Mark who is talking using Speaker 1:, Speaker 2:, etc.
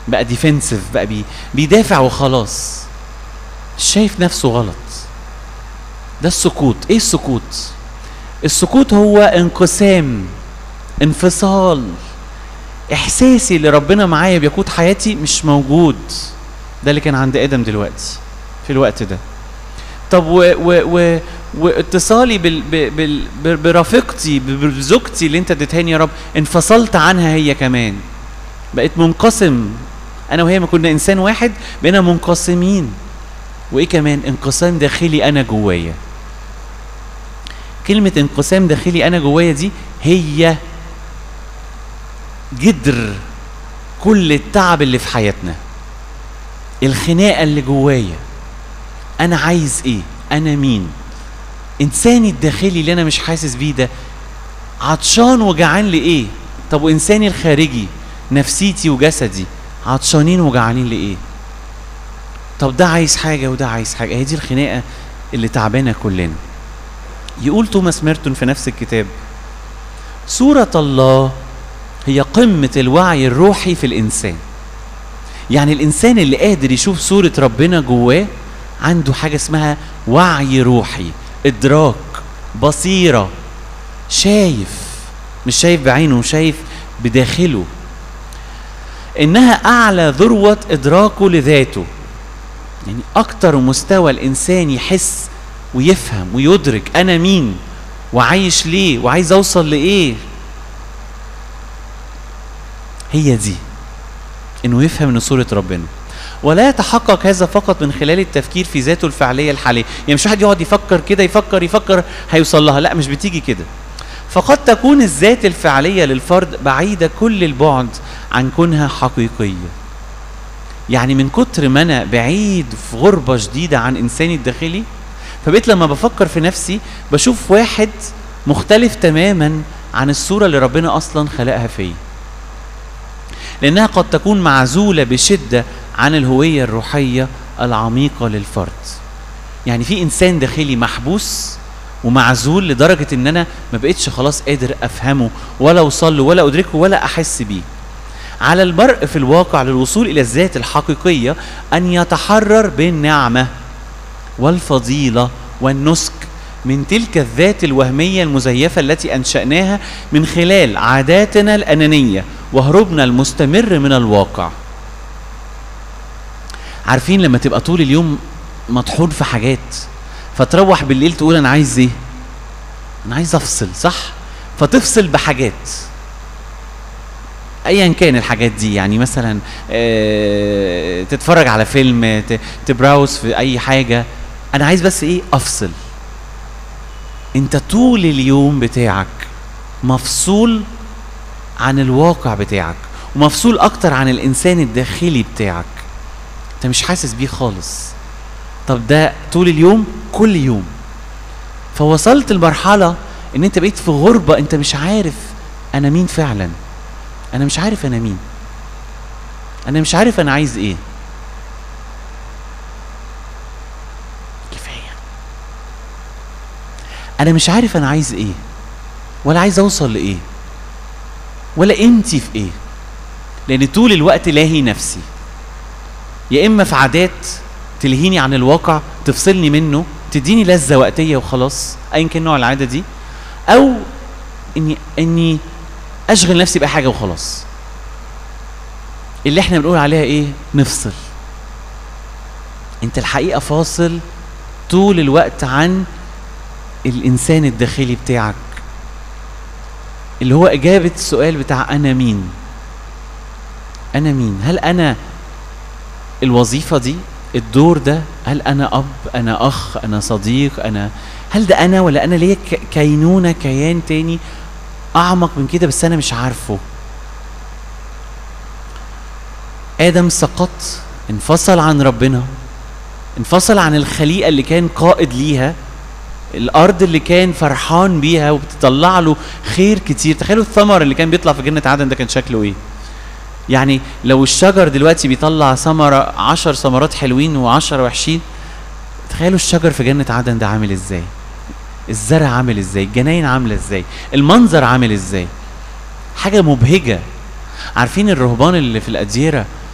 Speaker 1: بقى ديفنسيف بقى بي بيدافع وخلاص شايف نفسه غلط ده السكوت ايه السكوت السكوت هو انقسام انفصال احساسي اللي ربنا معايا بيقود حياتي مش موجود ده اللي كان عند ادم دلوقتي في الوقت ده طب و و و واتصالي بال بال بال برفيقتي بزوجتي اللي انت اديتهاني يا رب انفصلت عنها هي كمان بقيت منقسم انا وهي ما كنا انسان واحد بقينا منقسمين وايه كمان انقسام داخلي انا جوايا كلمة انقسام داخلي انا جوايا دي هي جدر كل التعب اللي في حياتنا الخناقة اللي جوايا انا عايز ايه انا مين انساني الداخلي اللي انا مش حاسس بيه ده عطشان وجعان لايه طب وانساني الخارجي نفسيتي وجسدي عطشانين وجعانين لايه طب ده عايز حاجه وده عايز حاجه هي دي الخناقه اللي تعبانه كلنا يقول توماس ميرتون في نفس الكتاب صوره الله هي قمه الوعي الروحي في الانسان يعني الانسان اللي قادر يشوف صوره ربنا جواه عنده حاجه اسمها وعي روحي ادراك بصيره شايف مش شايف بعينه شايف بداخله انها اعلى ذروه ادراكه لذاته يعني اكتر مستوى الانسان يحس ويفهم ويدرك انا مين وعايش ليه وعايز اوصل لايه هي دي انه يفهم ان صوره ربنا ولا يتحقق هذا فقط من خلال التفكير في ذاته الفعليه الحاليه يعني مش واحد يقعد يفكر كده يفكر يفكر هيوصل لها لا مش بتيجي كده فقد تكون الذات الفعليه للفرد بعيده كل البعد عن كونها حقيقيه يعني من كتر ما انا بعيد في غربه شديده عن انساني الداخلي فبقيت لما بفكر في نفسي بشوف واحد مختلف تماما عن الصوره اللي ربنا اصلا خلقها فيا لانها قد تكون معزوله بشده عن الهويه الروحيه العميقه للفرد يعني في انسان داخلي محبوس ومعزول لدرجه ان انا ما بقتش خلاص قادر افهمه ولا اوصل له ولا ادركه ولا احس بيه على المرء في الواقع للوصول الى الذات الحقيقيه ان يتحرر بالنعمه والفضيله والنسك من تلك الذات الوهميه المزيفه التي انشاناها من خلال عاداتنا الانانيه وهروبنا المستمر من الواقع عارفين لما تبقى طول اليوم مطحون في حاجات فتروح بالليل تقول انا عايز ايه انا عايز افصل صح فتفصل بحاجات ايا كان الحاجات دي يعني مثلا آه تتفرج على فيلم تبراوز في اي حاجه انا عايز بس ايه افصل انت طول اليوم بتاعك مفصول عن الواقع بتاعك ومفصول اكتر عن الانسان الداخلي بتاعك انت مش حاسس بيه خالص طب ده طول اليوم كل يوم فوصلت لمرحلة ان انت بقيت في غربة انت مش عارف انا مين فعلا انا مش عارف انا مين انا مش عارف انا عايز ايه كفاية انا مش عارف انا عايز ايه ولا عايز اوصل لايه ولا قيمتي في ايه لان طول الوقت لاهي نفسي يا اما في عادات تلهيني عن الواقع تفصلني منه تديني لذه وقتيه وخلاص ايا كان نوع العاده دي او اني اني اشغل نفسي بحاجه وخلاص اللي احنا بنقول عليها ايه نفصل انت الحقيقه فاصل طول الوقت عن الانسان الداخلي بتاعك اللي هو اجابه السؤال بتاع انا مين انا مين هل انا الوظيفه دي الدور ده هل انا اب انا اخ انا صديق انا هل ده انا ولا انا ليا كينونه كيان تاني اعمق من كده بس انا مش عارفه ادم سقط انفصل عن ربنا انفصل عن الخليقه اللي كان قائد ليها الارض اللي كان فرحان بيها وبتطلع له خير كتير تخيلوا الثمر اللي كان بيطلع في جنه عدن ده كان شكله ايه يعني لو الشجر دلوقتي بيطلع ثمرة عشر ثمرات حلوين وعشر وحشين تخيلوا الشجر في جنة عدن ده عامل ازاي الزرع عامل ازاي الجناين عاملة ازاي المنظر عامل ازاي حاجة مبهجة عارفين الرهبان اللي في الأديرة